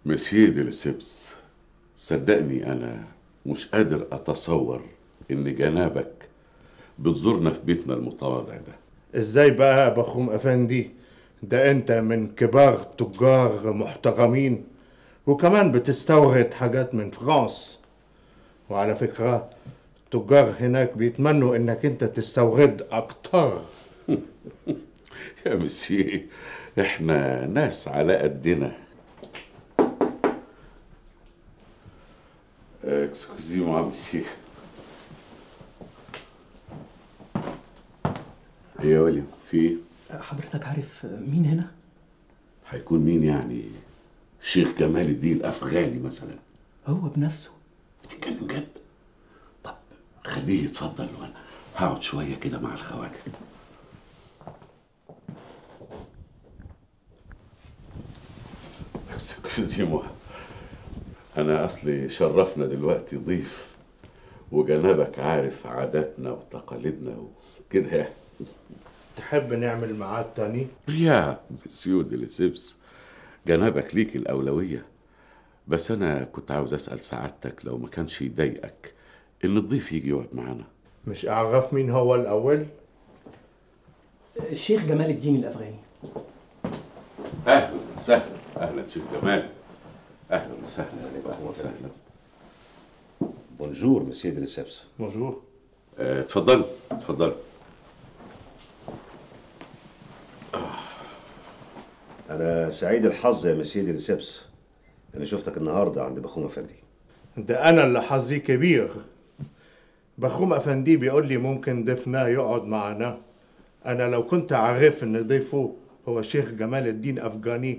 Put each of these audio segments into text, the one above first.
مسيو دي لسيبس صدقني انا مش قادر اتصور ان جنابك بتزورنا في بيتنا المتواضع ده ازاي بقى يا بخوم افندي ده انت من كبار تجار محترمين وكمان بتستورد حاجات من فرنسا وعلى فكرة التجار هناك بيتمنوا انك انت تستورد اكتر يا مسيو احنا ناس على قدنا اكسكوزي مع مسيو ايه يا وليم في ايه؟ حضرتك عارف مين هنا؟ هيكون مين يعني شيخ جمال الدين الافغاني مثلا هو بنفسه بتتكلم جد طب خليه يتفضل وانا هقعد شويه كده مع الخواجه اكسكوزي انا اصلي شرفنا دلوقتي ضيف وجنابك عارف عاداتنا وتقاليدنا وكده يعني تحب نعمل معاك تاني يا مسيو دي لسيبس جنابك ليك الأولوية بس أنا كنت عاوز أسأل سعادتك لو ما كانش يضايقك إن الضيف يجي يقعد معانا مش اعرف مين هو الاول الشيخ جمال الدين الافغاني أهلا وسهلا أهلا شيخ جمال أهلا وسهلا أهلا وسهلا بونجور مسيو دي لسيبس بونجور آه، اتفضلوا اتفضلوا انا سعيد الحظ يا مسيو دي لسيبس انا شفتك النهارده عند بخوم افندي ده انا اللي حظي كبير بخوم افندي بيقول لي ممكن ضيفنا يقعد معنا انا لو كنت عارف ان ضيفه هو شيخ جمال الدين افغاني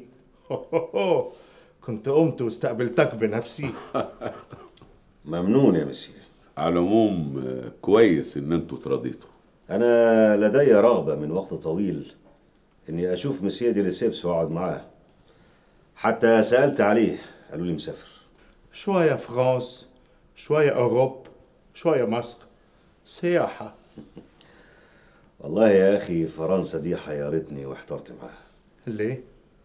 كنت قمت واستقبلتك بنفسي ممنون يا مسيو على العموم آه، كويس إن أنتوا تراضيتوا انا لدي رغبه من وقت طويل اني اشوف مسيو دي لسيبس واقعد معاه حتى سالت عليه قالوا لي مسافر شوية فرنسا شوية أوروب شوية مصر سياحة والله يا اخي فرنسا دي حيرتني واحترت معاها ليه؟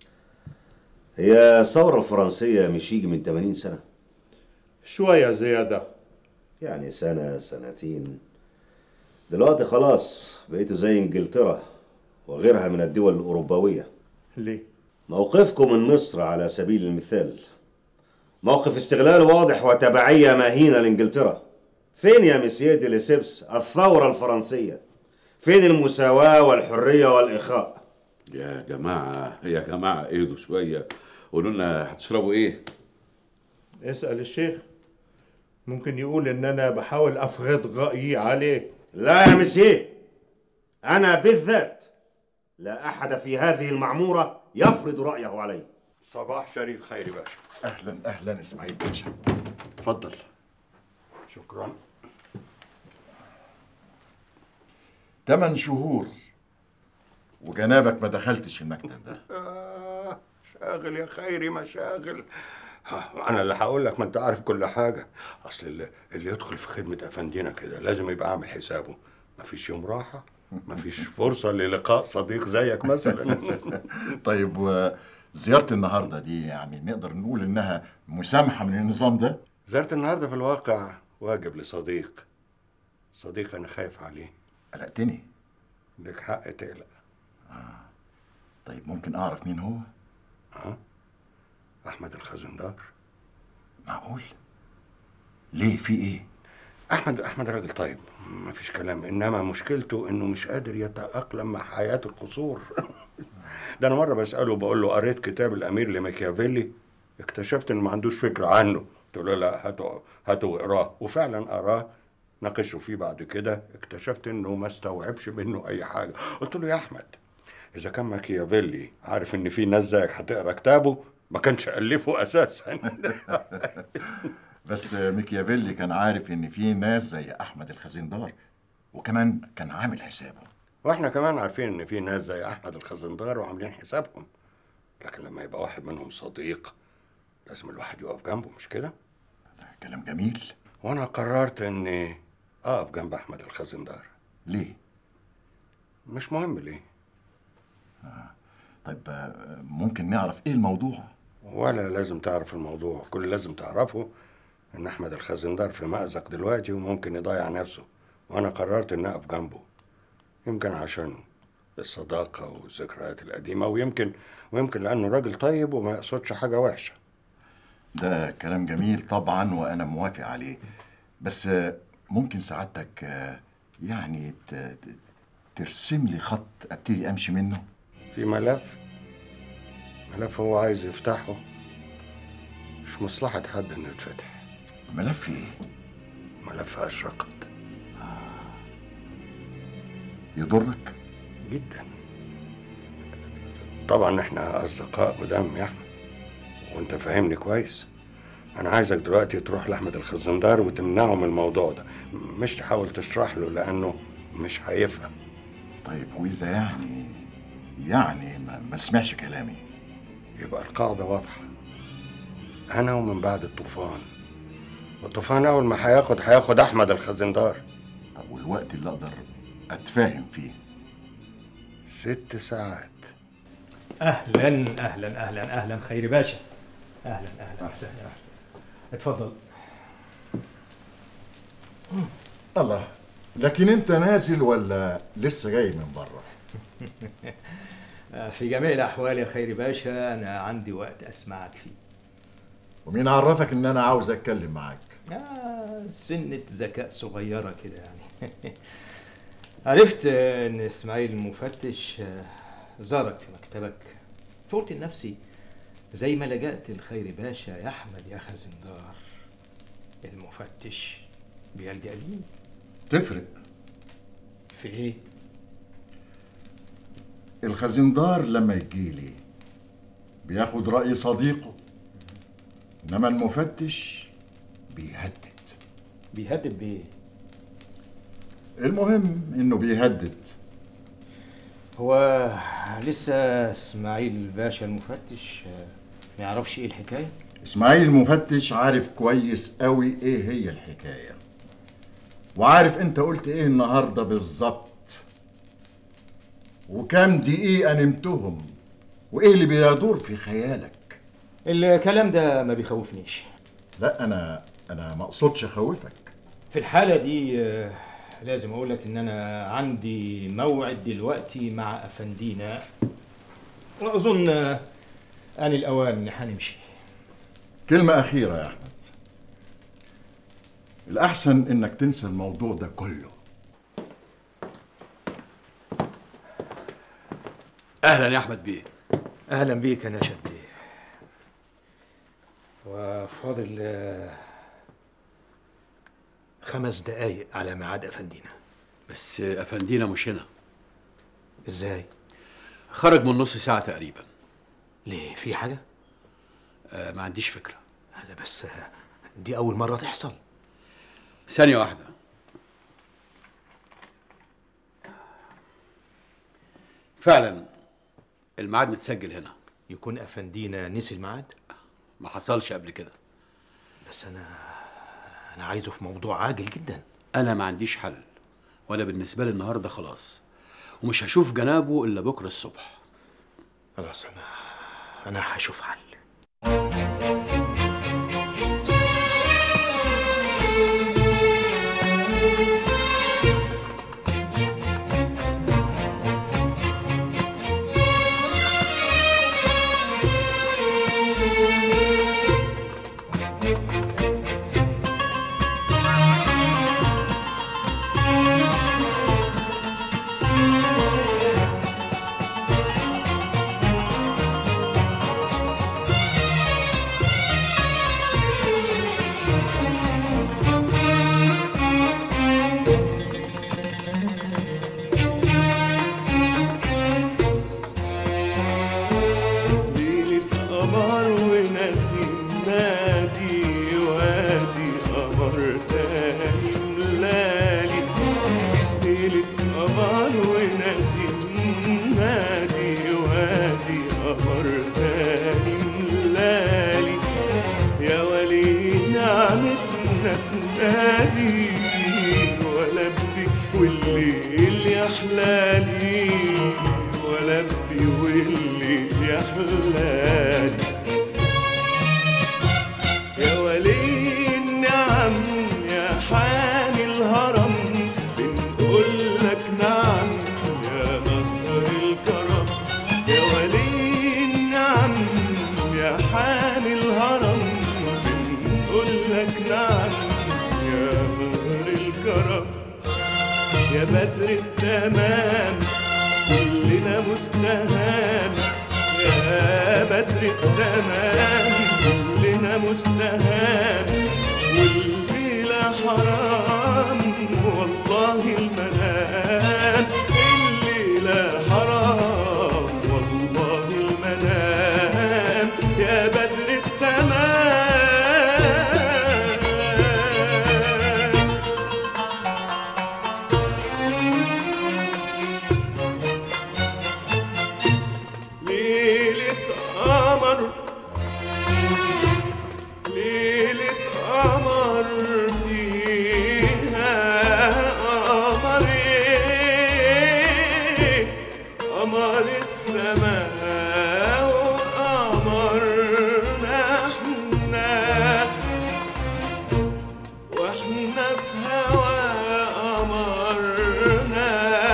هي الثوره الفرنسيه مش يجي من 80 سنه شوية زيادة يعني سنه سنتين دلوقتي خلاص بقيتوا زي انجلترا وغيرها من الدول الاوروبويه ليه؟ موقفكم من مصر على سبيل المثال موقف استغلال واضح وتبعية مهينة لإنجلترا فين يا مسيو دي لسيبس الثورة الفرنسية فين المساواة والحرية والإخاء يا جماعة يا جماعة اهدوا شوية قولوا لنا هتشربوا ايه؟ اسأل الشيخ ممكن يقول إن أنا بحاول أفرض رأيي عليه لا يا مسيو أنا بالذات لا أحد في هذه المعمورة يفرض رأيه علي صباح شريف خيري باشا اهلا اهلا اسماعيل باشا اتفضل شكرا تمن شهور وجنابك ما دخلتش المكتب ده آه شاغل يا خيري مشاغل ها، انا اللي هقول لك ما انت عارف كل حاجه اصل اللي, اللي يدخل في خدمه افندينا كده لازم يبقى عامل حسابه مفيش يوم راحه مفيش فرصه للقاء صديق زيك مثلا طيب وزيارة النهاردة دي يعني نقدر نقول انها مسامحة من النظام ده زرت النهارده في الواقع واجب لصديق صديق انا خايف عليه قلقتني لك حق تقلق طيب ممكن اعرف مين هو ها احمد الخزندار معقول ليه في ايه احمد احمد راجل طيب ما فيش كلام انما مشكلته انه مش قادر يتاقلم مع حياه القصور ده انا مره بساله بقول له قريت كتاب الامير لماكيافيلي اكتشفت انه ما عندوش فكره عنه قلت له لا هاته هاته واقراه وفعلا قراه ناقشه فيه بعد كده اكتشفت انه ما استوعبش منه اي حاجه قلت له يا احمد اذا كان ماكيافيلي عارف ان في ناس زيك هتقرا كتابه ما كانش الفه اساسا بس ميكيافيلي كان عارف ان في ناس زي احمد الخزندار وكمان كان عامل حسابه واحنا كمان عارفين ان في ناس زي احمد الخزندار وعاملين حسابهم لكن لما يبقى واحد منهم صديق لازم الواحد يقف جنبه مش كده ده كلام جميل وانا قررت اني اقف جنب احمد الخزندار ليه مش مهم ليه طيب آه، ممكن نعرف ايه الموضوع ولا لازم تعرف الموضوع كل اللي لازم تعرفه ان احمد الخزندار في مأزق دلوقتي وممكن يضيع نفسه وانا قررت ان اقف جنبه يمكن عشان الصداقة والذكريات القديمة ويمكن ويمكن لأنه راجل طيب وما يقصدش حاجة وحشة ده كلام جميل طبعا وانا موافق عليه بس آه، ممكن سعادتك آه، يعني ت- ت- ترسم لي خط ابتدي امشي منه في ملف ملف هو عايز يفتحه مش مصلحة حد انه يتفتح ملف ايه ملف أشرقت يضرك جدا طبعا احنا أصدقاء قدام يا أحمد وانت فاهمني كويس أنا عايزك دلوقتي تروح لأحمد الخزندار وتمنعه من الموضوع ده مش تحاول تشرح له لأنه مش هيفهم طيب واذا يعني يعني ما, ما سمعش كلامي يبقى القاعدة واضحة أنا ومن بعد الطوفان والطوفان أول ما هياخد هياخد أحمد الخزندار طب والوقت اللي اقدر اتفاهم فيه ست ساعات اهلا اهلا اهلا اهلا خيري باشا اهلا اهلا وسهلا أهلاً. اتفضل الله لكن انت نازل ولا لسه جاي من بره آه، في جميع الاحوال يا خيري باشا انا عندي وقت اسمعك فيه ومين عرفك ان انا عاوز اتكلم معاك آه سنة ذكاء صغيرة كده يعني عرفت آه، ان اسماعيل المفتش آه، زارك في مكتبك فقلت لنفسي زي ما لجأت لخيري باشا يا احمد يا خزندار المفتش بيلجأ لي تفرق في ايه؟ الخزندار لما يجيلي بياخد رأي صديقه انما المفتش بيهدد بيهدد بايه؟ المهم انه بيهدد هو لسه اسماعيل باشا المفتش آه، ما يعرفش ايه الحكايه؟ اسماعيل المفتش عارف كويس قوي ايه هي الحكاية وعارف انت قلت ايه النهاردة بالظبط وكام دقيقة نمتهم وايه اللي بيدور في خيالك الكلام ده ما بيخوفنيش لا انا انا ما اقصدش اخوفك في الحالة دي آه، لازم أقول لك إن أنا عندي موعد دلوقتي مع أفندينا وأظن آه، آن الأوان إن هنمشي كلمة أخيرة يا أحمد الأحسن إنك تنسى الموضوع ده كله اهلا يا احمد بيه أهلا بيك يا نشد بيه وفاضل آه، خمس دقايق على ميعاد أفندينا بس افندينا مش هنا إزاي؟ خرج من نص ساعه تقريبا ليه في حاجة؟ آه ما عنديش فكره لا بس آه، دي أول مرة تحصل ثانيه واحده فعلا الميعاد متسجل هنا يكون أفندينا نسي الميعاد ما حصلش قبل كده بس أنا أنا عايزه في موضوع عاجل جدا انا ما عنديش حل وانا بالنسبه لي النهارده خلاص ومش هشوف جنابه الا بكره الصبح خلاص أنا أنا هشوف حل ليلة قمر ونسيم نادي وادي قمر تاني ملالي ليلة قمر ونسيم نادي وادي قمر تاني ملالي يا ولي نعمتنا تنادي ولبي والليل يا حلالي ولبي والليل يا حلالي يا حامي الهرم بنقول لك نعم يا مهر الكرم يا بدر التمام كلنا مستهام يا بدر التمام كلنا مستهام والليلة حرام والله المنام الليلة حرام والله المنام يا بدر التمام ليلة قمر ليلة قمر فيها قمرين قمر السماء وقمرنا احنا واحنا في هوا قمرنا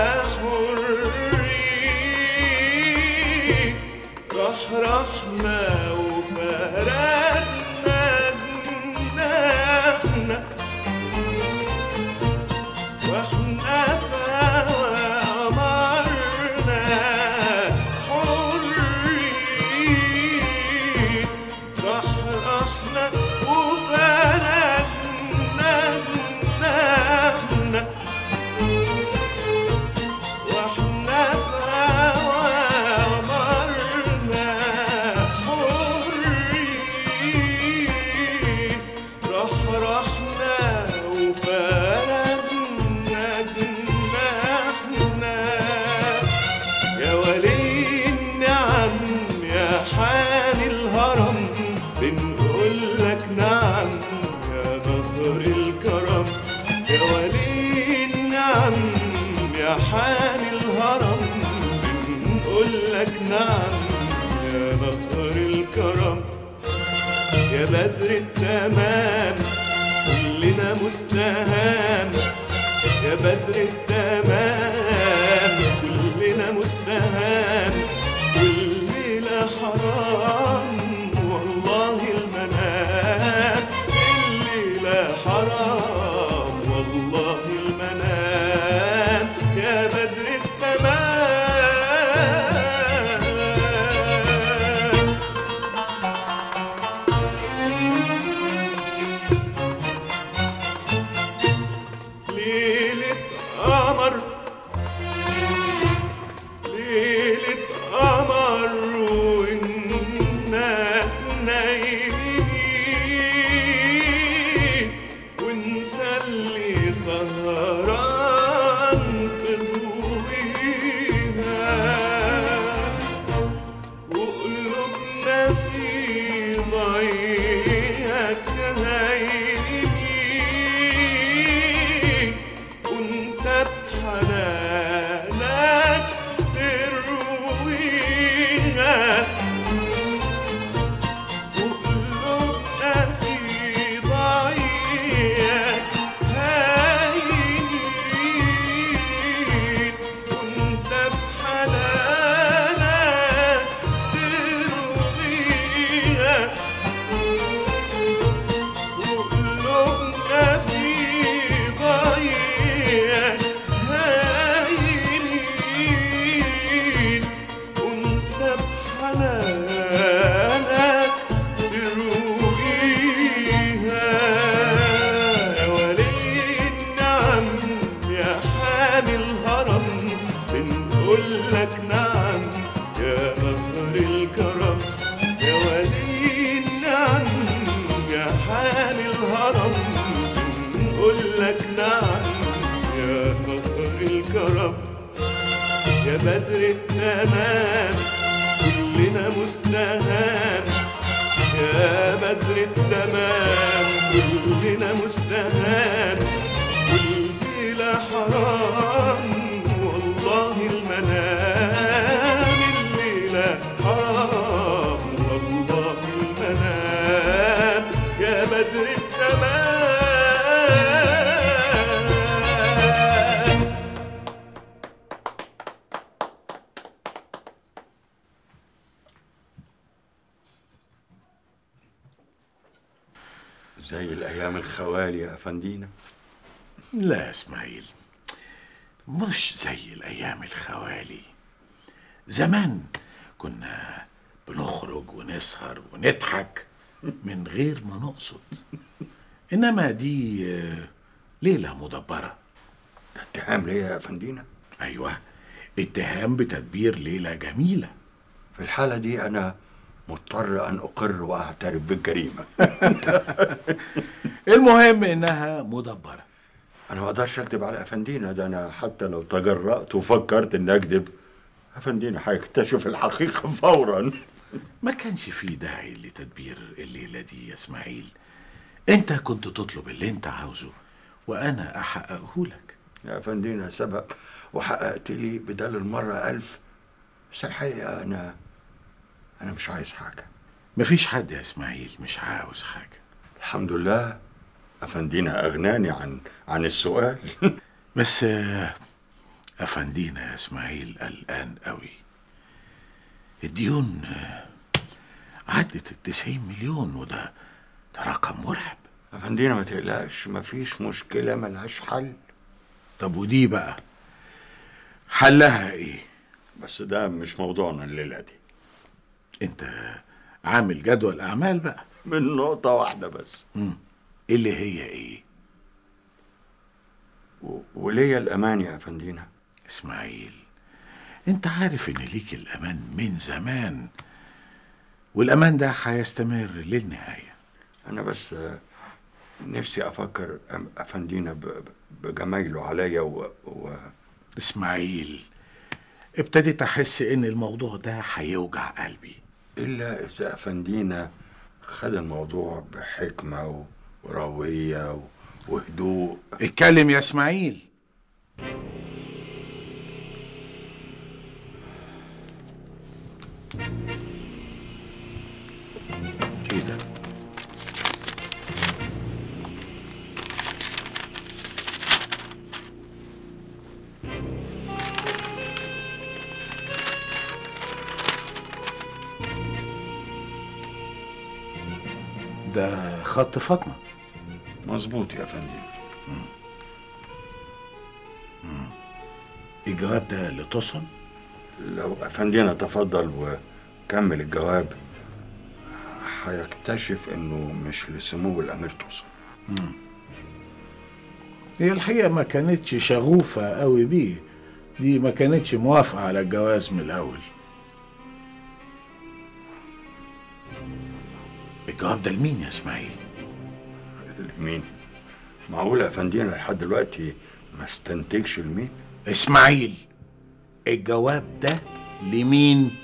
حرين راح رحنا وفرقنا جناحنا واحنا في هوا قمرنا حرين راح رحنا وفرقنا جناحنا واحنا في هوا قمرنا حرين راح رحنا وفرقنا جناحنا يا ولي النعم يا حامي الهرم بنقول لك نعم يا نهر الكرم يا ولي النعم يا حامي الهرم بنقول لك نعم يا نهر الكرم يا بدر التمام كلنا مستهام يا بدر التمام كلنا مستهام والليلة حرام والله المنام الليلة حرام والله المنام يا بدر التمام ليلة قمر ليلة قمر والناس نايمين وانت اللي سهران تضويها وقلوبنا في ضيق هيمين وانت بحنانك ترويها وقلوبنا في ضيق هيمين وانت بحنانك ترويها وقلوبنا في ضيق هايلين وانت بحنانك ترويها يا ولي النعم يا حامي الهرم بنقول لك نعم يا نهر الكرم يا ولي النعم يا حامي الهرم بنقول لك نعم يا نهر الكرم يا بدر التمام كلنا مستهام يا بدر التمام كلنا مستهام والليلة حرام والله المنام الليلة حرام والله المنام يا بدر التمام زي الايام الخوالي يا افندينا لا يا اسماعيل مش زي الايام الخوالي زمان كنا بنخرج ونسهر ونضحك من غير ما نقصد انما دي آه، ليله مدبره ده اتهام ليا يا افندينا ايوه اتهام بتدبير ليله جميله في الحاله دي انا مضطر ان اقر واعترف بالجريمه المهم انها مدبره انا ما اقدرش اكذب على افندينا ده انا حتى لو تجرأت وفكرت اني اكذب افندينا هيكتشف الحقيقه فورا ما كانش في داعي لتدبير الليله دي يا اسماعيل انت كنت تطلب اللي انت عاوزه وانا احققه لك يا افندينا سبق وحققت لي بدل المره ألف بس الحقيقه انا انا مش عايز حاجه مفيش حد يا اسماعيل مش عاوز حاجه الحمد لله افندينا اغناني عن عن السؤال بس آه، افندينا يا اسماعيل قلقان قوي الديون آه، عدت التسعين مليون وده ده رقم مرعب افندينا ما تقلقش مفيش مشكله ملهاش حل طب ودي بقى حلها ايه بس ده مش موضوعنا الليله دي انت عامل جدول اعمال بقى من نقطه واحده بس مم. اللي هي ايه و- وليا الامان يا افندينا اسماعيل انت عارف ان ليك الامان من زمان والامان ده هيستمر للنهايه انا بس آه، نفسي افكر أم- افندينا ب- ب- بجمايله عليا و... و... اسماعيل ابتديت احس ان الموضوع ده هيوجع قلبي الا اذا افندينا خد الموضوع بحكمه و... ورويه و... وهدوء اتكلم يا اسماعيل ايه ده ده خط فاطمه مظبوط يا فندم الجواب ده لتصل لو افندينا تفضل وكمل الجواب هيكتشف انه مش لسمو الامير توصل هي الحقيقة ما كانتش شغوفة قوي بيه دي ما كانتش موافقة على الجواز من الأول الجواب ده لمين يا إسماعيل؟ مين معقول يا افندينا لحد دلوقتي ما استنتجش لمين إسماعيل الجواب ده لمين؟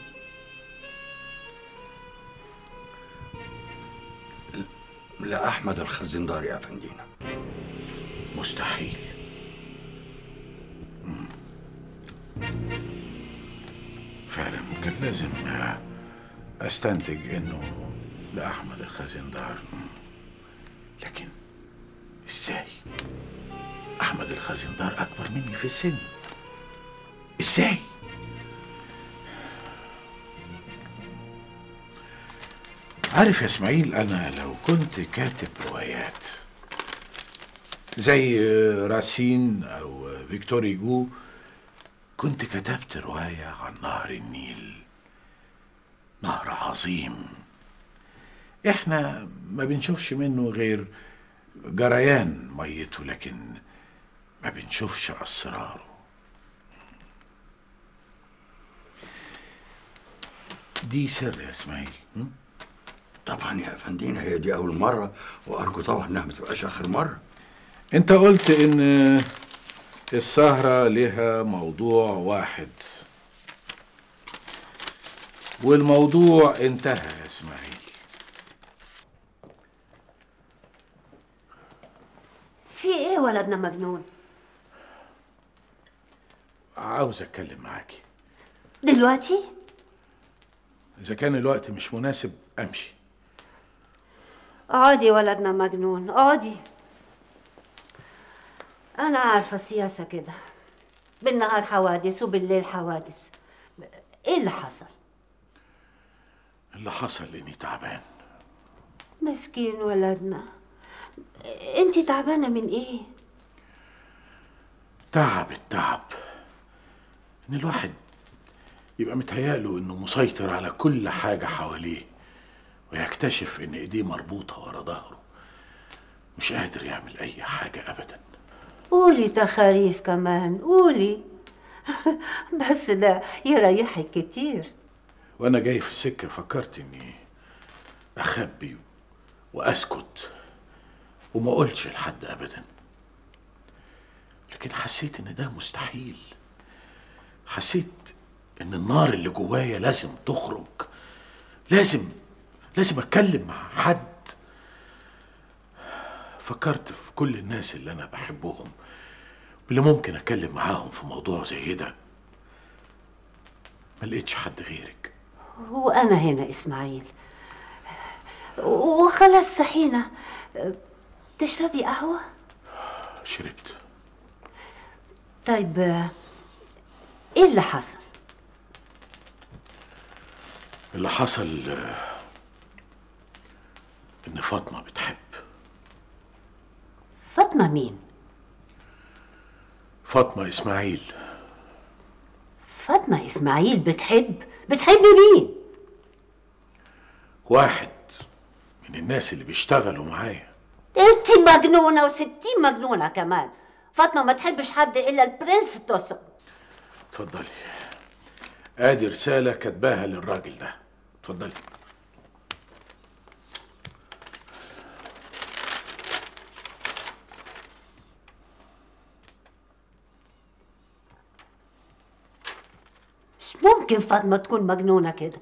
لاحمد الخزندار يا افندينا مستحيل مم. فعلا كان لازم آه، استنتج انه لاحمد الخزندار مم. لكن ازاي احمد الخزندار اكبر مني في السن ازاي عارف يا اسماعيل انا لو كنت كاتب روايات زي راسين او فيكتور هيجو كنت كتبت رواية عن نهر النيل نهر عظيم احنا ما بنشوفش منه غير جريان ميته لكن ما بنشوفش اسراره دي سر يا اسماعيل م? طبعا يا افندينا هي دي اول مره وارجو طبعا انها ما تبقاش اخر مره انت قلت ان السهرة لها موضوع واحد والموضوع انتهى يا اسماعيل في ايه ولدنا مجنون عاوز اتكلم معاكي دلوقتي اذا كان الوقت مش مناسب امشي اقعدي ولدنا مجنون اقعدي انا عارفه السياسه كده بالنهار حوادث وبالليل حوادث ايه اللي حصل اللي حصل اني تعبان مسكين ولدنا انت تعبانة من ايه؟ تعب التعب ان الواحد يبقى متهيأله انه مسيطر على كل حاجة حواليه ويكتشف ان ايديه مربوطة ورا ظهره مش قادر يعمل اي حاجة ابدا قولي تخاريف كمان قولي بس ده يريحك كتير وانا جاي في السكة فكرت اني اخبي واسكت وما اقولش لحد ابدا لكن حسيت ان ده مستحيل حسيت ان النار اللي جوايا لازم تخرج لازم لازم اتكلم مع حد فكرت في كل الناس اللي انا بحبهم واللي ممكن اتكلم معاهم في موضوع زي ده ما لقيتش حد غيرك وانا هنا اسماعيل وخلاص صحينا تشربي قهوة؟ شربت طيب ايه اللي حصل؟ اللي حصل آه، ان فاطمه بتحب فاطمة مين؟ فاطمه اسماعيل فاطمة اسماعيل بتحب بتحب مين؟ واحد من الناس اللي بيشتغلوا معايا انت مجنونة وستين مجنونة كمان فاطمة ما تحبش حد الا البرنس توسو اتفضلي ادي رساله كاتباها للراجل ده اتفضلي مش ممكن فاطمة تكون مجنونة كده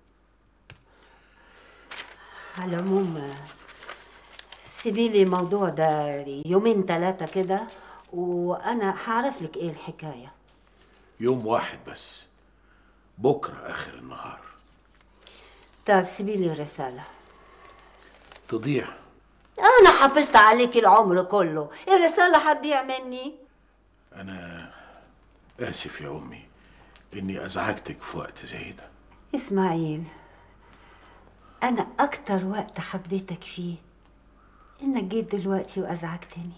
على العموم سيبي لي الموضوع ده يومين ثلاثة كده وأنا هعرف لك إيه الحكاية يوم واحد بس بكره اخر النهار طيب سيبي لي الرسالة تضيع أنا حافظت عليك العمر كله الرسالة هتضيع مني انا اسف يا امي اني ازعجتك في وقت زي ده إسماعيل أنا أكتر وقت حبيتك فيه إنك جيت دلوقتي وأزعجتني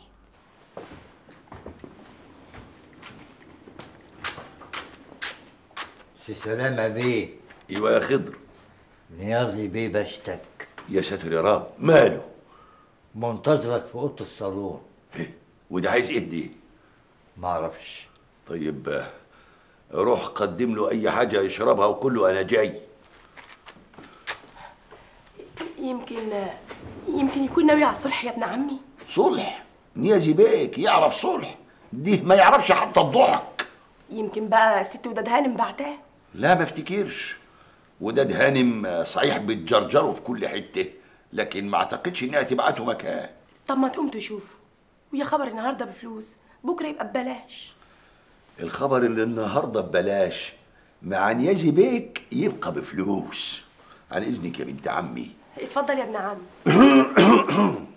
سي سلامة بيه ايوه يا خضر نيازي بيه بشتك يا ساتر يا رب ماله منتظرك في اوضه الصالون وده عايز ايه دي معرفش طيب آه، روح قدم له اي حاجه يشربها وقول له انا جاي يمكن يمكن يكون ناوي على الصلح يا ابن عمي صلح نيازي بيك يعرف صلح دي ما يعرفش حتى الضحك يمكن بقى الست وداد هانم بعتاه لا ما افتكرش وداد هانم آه، صحيح بتجرجره في كل حته لكن ما اعتقدش انها تبعته مكان طب ما تقوم تشوفه ويا خبر النهارده بفلوس بكره يبقى ببلاش الخبر اللي النهارده ببلاش مع نيازي بيك يبقى بفلوس عن اذنك يا بنت عمي اتفضل يا ابن عمي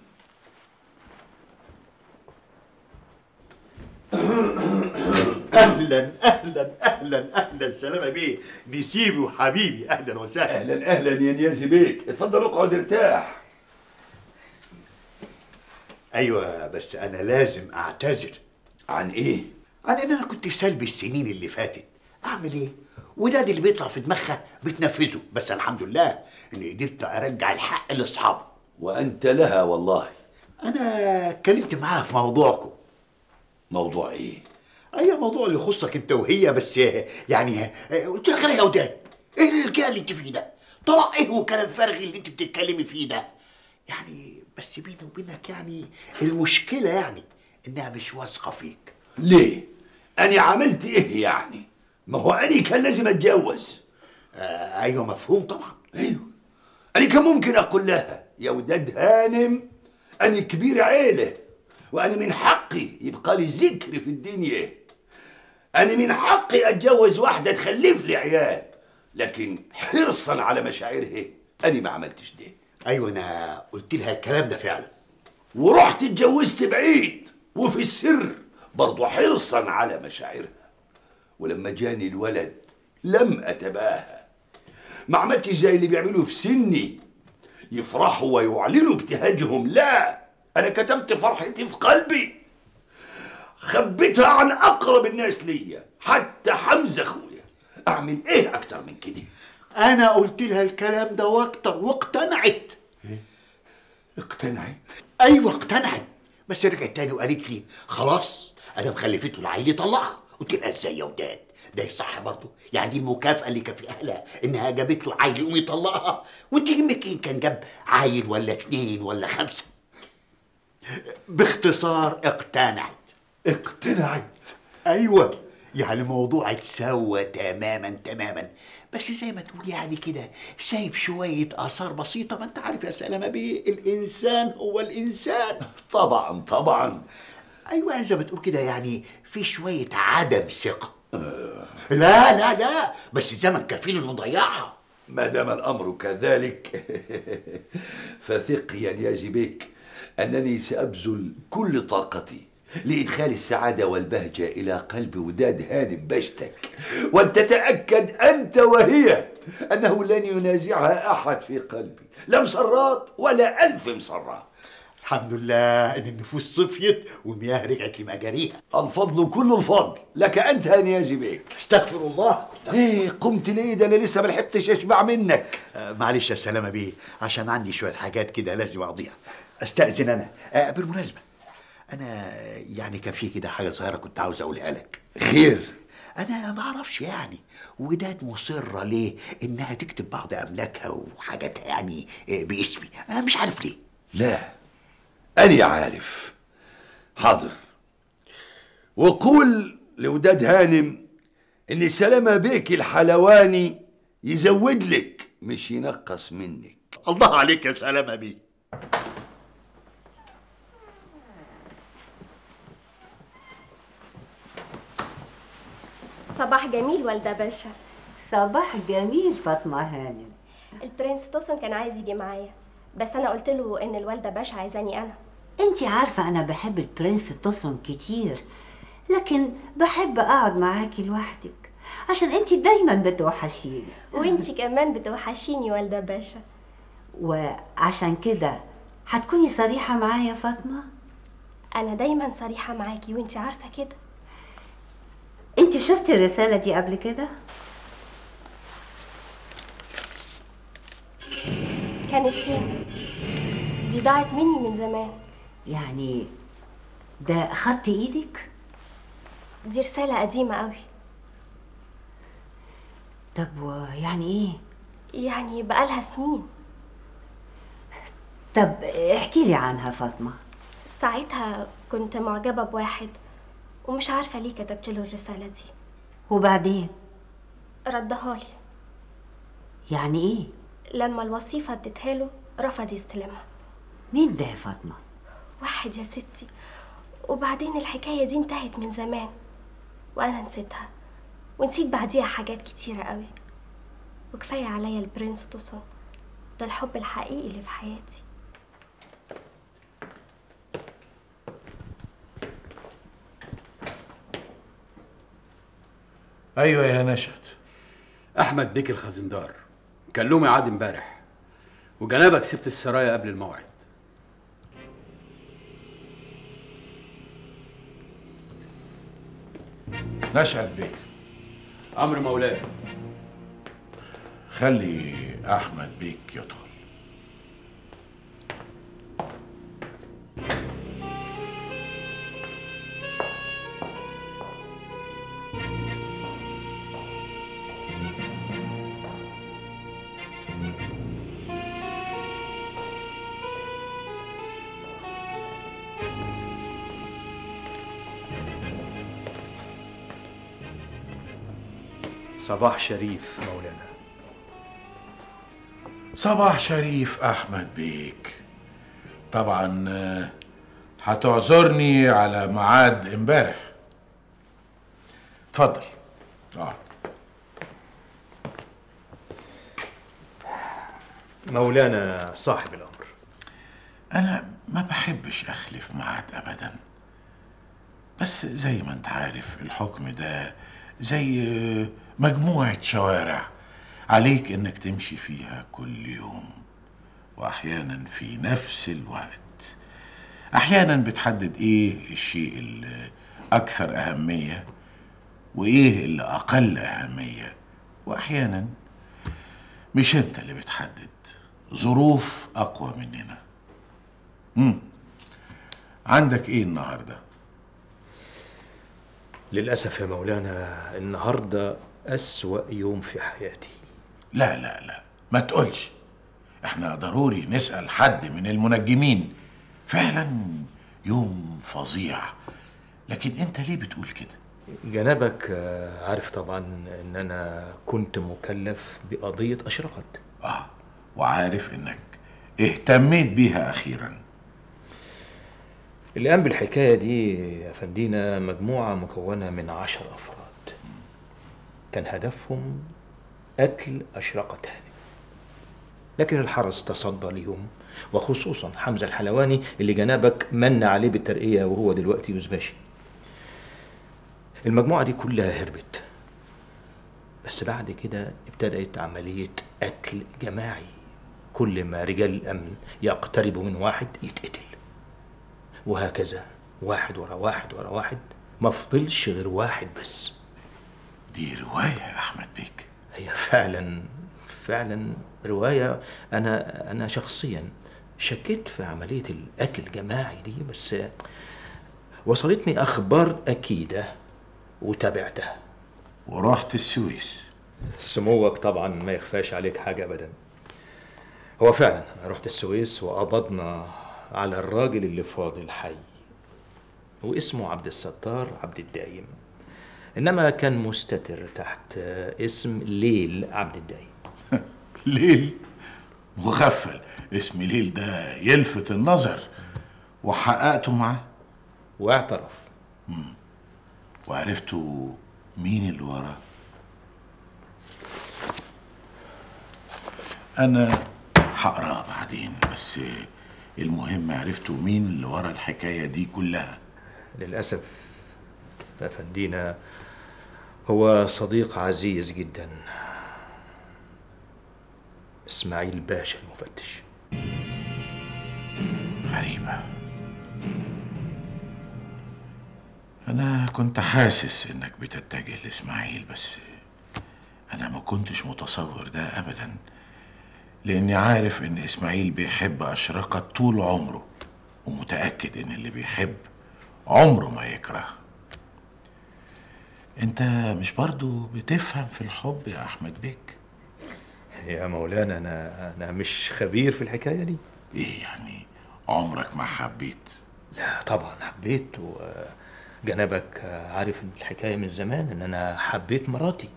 اهلا اهلا اهلا اهلا سلامة بيه نسيبي وحبيبي اهلا وسهلا اهلا اهلا يا نيازي بيك اتفضل اقعد ارتاح ايوه بس انا لازم اعتذر عن ايه عن ان انا كنت سلبي السنين اللي فاتت اعمل ايه وده اللي بيطلع في دماغها بتنفذه بس الحمد لله اني قدرت ارجع الحق لاصحابه وانت لها والله انا اتكلمت معاها في موضوعكم موضوع ايه اي موضوع اللي يخصك انت وهي بس يعني قلت لك انا يا وداد ايه الكلام اللي انت فيه ده طلع ايه وكلام فارغ اللي انت بتتكلمي فيه ده يعني بس بيني وبينك يعني المشكله يعني انها مش واثقه فيك ليه انا عملت ايه يعني ما هو انا كان لازم اتجوز آه ايوه مفهوم طبعا ايوه انا كان ممكن اقول لها يا وداد هانم انا كبير عيله وانا من حقي يبقى لي ذكر في الدنيا انا من حقي اتجوز واحده تخلف لي عيال لكن حرصا على مشاعرها انا ما عملتش ده ايوه انا قلت لها الكلام ده فعلا ورحت اتجوزت بعيد وفي السر برضه حرصا على مشاعرها ولما جاني الولد لم اتباهى ما عملتش زي اللي بيعملوا في سني يفرحوا ويعلنوا ابتهاجهم لا انا كتمت فرحتي في قلبي خبيتها عن اقرب الناس ليا حتى حمزه اخويا اعمل ايه اكتر من كده انا قلت لها الكلام ده واكتر واقتنعت اقتنعت ايوه اقتنعت بس رجعت تاني وقالت لي خلاص انا مخلفته العيل يطلعها قلت لها ازاي يا وداد ده يصح برضه يعني دي المكافاه اللي كافئها لها انها جابت له عيل يقوم يطلقها وانت يهمك ايه كان جاب عيل ولا اتنين ولا خمسه باختصار اقتنعت اقتنعت ايوه يعني الموضوع اتسوى تماما تماما بس زي ما تقول يعني كده سايب شويه اثار بسيطه ما انت عارف يا سلامه بيه الانسان هو الانسان طبعا طبعا ايوه زي ما تقول كده يعني في شويه عدم ثقه لا لا لا بس الزمن كفيل انه ضيعها ما دام الامر كذلك فثق يا نيازي بك انني سابذل كل طاقتي لادخال السعاده والبهجه الى قلب وداد هانم بشتك ولتتاكد انت وهي انه لن ينازعها احد في قلبي لا مسرات ولا الف مسرات الحمد لله ان النفوس صفيت والمياه رجعت لمجاريها الفضل كل الفضل لك انت يا نيازي بيك استغفر الله ايه قمت ليه ده انا لسه ما لحقتش اشبع منك آه معلش يا سلامه بيه عشان عندي شويه حاجات كده لازم اقضيها استاذن انا آه بالمناسبه انا يعني كان في كده حاجه صغيره كنت عاوز اقولها لك خير انا ما اعرفش يعني وداد مصره ليه انها تكتب بعض املاكها وحاجاتها يعني آه، باسمي انا مش عارف ليه لا أنا عارف حاضر وقول لوداد هانم إن سلامة بيك الحلواني يزود لك مش ينقص منك الله عليك يا سلامه بيه صباح جميل والدة باشا صباح جميل فاطمة هانم البرنس توسون كان عايز يجي معايا بس انا قلت له ان الوالدة باشا عايزاني انا انتي عارفة انا بحب البرنس توسون كتير لكن بحب اقعد معاكي لوحدك عشان انتي دايما بتوحشيني وانتي كمان بتوحشيني والدة باشا وعشان كده هتكوني صريحة معايا فاطمة انا دايما صريحة معاكي وانتي عارفة كده انتي شفتي الرسالة دي قبل كده كانت فين دي ضاعت مني من زمان يعني ده خط ايدك دي رسالة قديمة قوي طب ويعني ايه يعني بقالها سنين طب احكي لي عنها فاطمة ساعتها كنت معجبة بواحد ومش عارفة ليه كتبت له الرسالة دي وبعدين ردها لي يعني ايه لما الوظيفة اديتها له رفض يستلمها مين ده يا فاطمة واحد يا ستي وبعدين الحكاية دي انتهت من زمان وأنا نسيتها ونسيت بعديها حاجات كتيرة قوي وكفاية عليا البرنس توسون ده الحب الحقيقي اللي في حياتي ايوه يا نشأت احمد بيك الخزندار كان له ميعاد امبارح وجنابك سبت السرايا قبل الموعد نشأت بيك امر مولاي خلي احمد بيك يدخل صباح شريف مولانا صباح شريف احمد بيك طبعا آه، هتعذرني على ميعاد امبارح اتفضل اقعد مولانا صاحب الأمر انا ما بحبش اخلف ميعاد ابدا بس زي ما انت عارف الحكم ده زي آه، مجموعة شوارع عليك انك تمشي فيها كل يوم واحيانا في نفس الوقت احيانا بتحدد ايه الشيء الاكثر اهميه وايه اللي اقل اهميه واحيانا مش انت اللي بتحدد ظروف اقوى مننا امم عندك ايه النهارده للأسف يا مولانا النهاردة أسوأ يوم في حياتي لا لا لا ما تقولش احنا ضروري نسأل حد من المنجمين فعلا يوم فظيع لكن انت ليه بتقول كده جنابك آه، عارف طبعا ان انا كنت مكلف بقضية اشرقت اه وعارف انك اهتميت بيها اخيرا اللي قام بالحكاية دي يا فندينا مجموعة مكونة من عشر أفراد كان هدفهم قتل أشرقة هانم لكن الحرس تصدى ليهم وخصوصا حمزة الحلواني اللي جنابك من عليه بالترقية وهو دلوقتي يوزباشي المجموعة دي كلها هربت بس بعد كده ابتدأت عملية قتل جماعي كل ما رجال الأمن يقتربوا من واحد يتقتل وهكذا واحد ورا واحد ورا واحد ما فضلش غير واحد بس دي رواية يا أحمد بيك هي فعلا فعلا رواية أنا أنا شخصيا شكيت في عملية القتل الجماعي دي بس وصلتني أخبار أكيدة وتابعتها ورحت السويس سموك طبعا ما يخفاش عليك حاجة أبدا هو فعلا أنا رحت السويس وقبضنا على الراجل اللي فاضل حي واسمه عبد الستار عبد الدايم إنما كان مستتر تحت اسم ليل عبد الدايم ليل مغفل اسم ليل ده يلفت النظر وحققته معاه واعترف مم. وعرفتوا مين اللي وراه انا هقراه بعدين بس المهم عرفتوا مين اللي ورا الحكايه دي كلها للأسف يا فندينا هو صديق عزيز جدا إسماعيل باشا المفتش غريبه انا كنت حاسس انك بتتجه لاسماعيل بس انا ما كنتش متصور ده ابدا لاني عارف ان اسماعيل بيحب اشرقة طول عمره ومتاكد ان اللي بيحب عمره ما يكره انت مش برضو بتفهم في الحب يا احمد بيك يا مولانا أنا أنا مش خبير في الحكاية دي ايه يعني عمرك ما حبيت لا طبعا حبيت وجنابك عارف الحكاية من زمان إن أنا حبيت مراتي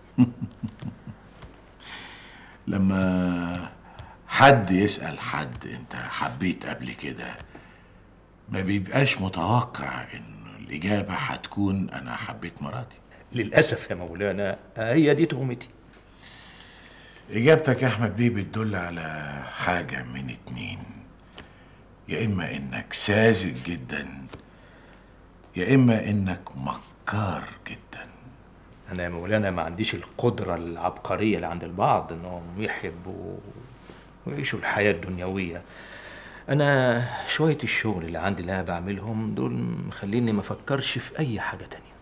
لما حد يسأل حد انت حبيت قبل كده ما بيبقاش متوقع ان الإجابة هتكون أنا حبيت مراتي للأسف يا مولانا هي دي تهمتي إجابتك يا أحمد بيه بتدل على حاجة من اتنين يا إما إنك ساذج جدا يا إما إنك مكار جدا أنا يا مولانا ما عنديش القدرة العبقرية اللي عند البعض إنهم يحبوا ويعيشوا الحياة الدنيوية أنا شوية الشغل اللي عندي اللي أنا بعملهم دول مخليني ما أفكرش في أي حاجة تانية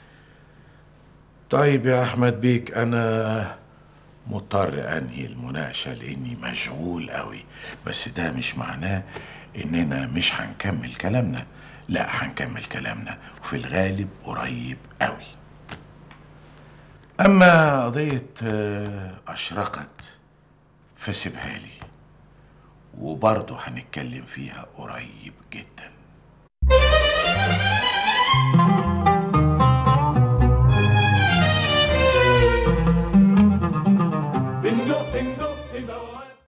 طيب يا أحمد بيك أنا مضطر أنهي المناقشة لأني مشغول قوي بس ده مش معناه إننا مش هنكمل كلامنا لا هنكمل كلامنا وفي الغالب قريب قوي أما قضية آه، أشرقت فسيبها لي وبرضه هنتكلم فيها قريب جدا